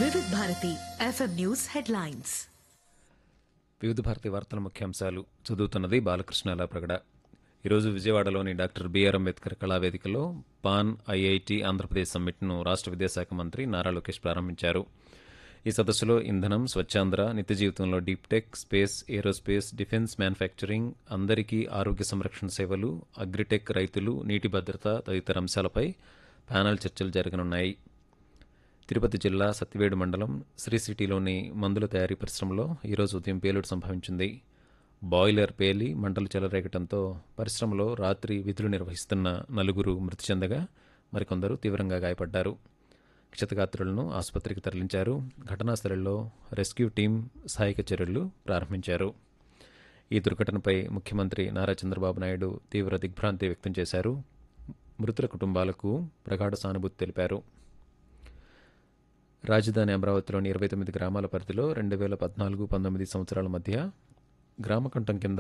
వివిధ Bharati FM news headlines వివిధ భారతి వార్తల ముఖ్యాంశాలు చదువుతున్నది బాలకృష్ణ ప్రగడ ఈరోజు విజయవాడలోని డాక్టర్ బిఆర్ అంబేద్కర్ కళావేదికలో పాన్ ఐఐటి ఆంధ్రప్రదేశ్ సమ్మిట్ను రాష్ట్ర విద్యాశాఖ మంత్రి నారా లోకేష్ ప్రారంభించారు ఈ సదస్సులో ఇంధనం స్వచ్ఛాంధ్ర నిత్య జీవితంలో deep tech space aerospace defence manufacturing అందరికీ ఆరోగ్య సంరక్షణ సేవలు అగ్రిటెక్ రైతులు నీటి భద్రత తదితర అంశాలపై ప్యానల్ చర్చలు జరగనున్నాయి తిరుపతి జిల్లా సత్యవేడు మండలం శ్రీ సిటీలోని మందుల తయారీ పరిశ్రమలో ఈరోజు ఉదయం పేలుడు సంభవించింది బాయిలర్ పేలి మంటలు చెలరేగటంతో పరిశ్రమలో రాత్రి విధులు నిర్వహిస్తున్న నలుగురు మృతి చెందగా మరికొందరు తీవ్రంగా గాయపడ్డారు క్షతగాత్రులను ఆసుపత్రికి తరలించారు ఘటనా స్థలంలో రెస్క్యూ టీం సహాయక చర్యలు ప్రారంభించారు ఈ దుర్ఘటనపై ముఖ్యమంత్రి నారా చంద్రబాబు నాయుడు తీవ్ర దిగ్భ్రాంతి వ్యక్తం చేశారు మృతుల కుటుంబాలకు ప్రగాఢ సానుభూతి తెలిపారు రాజధాని అమరావతిలోని ఇరవై తొమ్మిది గ్రామాల పరిధిలో రెండు వేల పద్నాలుగు పంతొమ్మిది సంవత్సరాల మధ్య గ్రామకంఠం కింద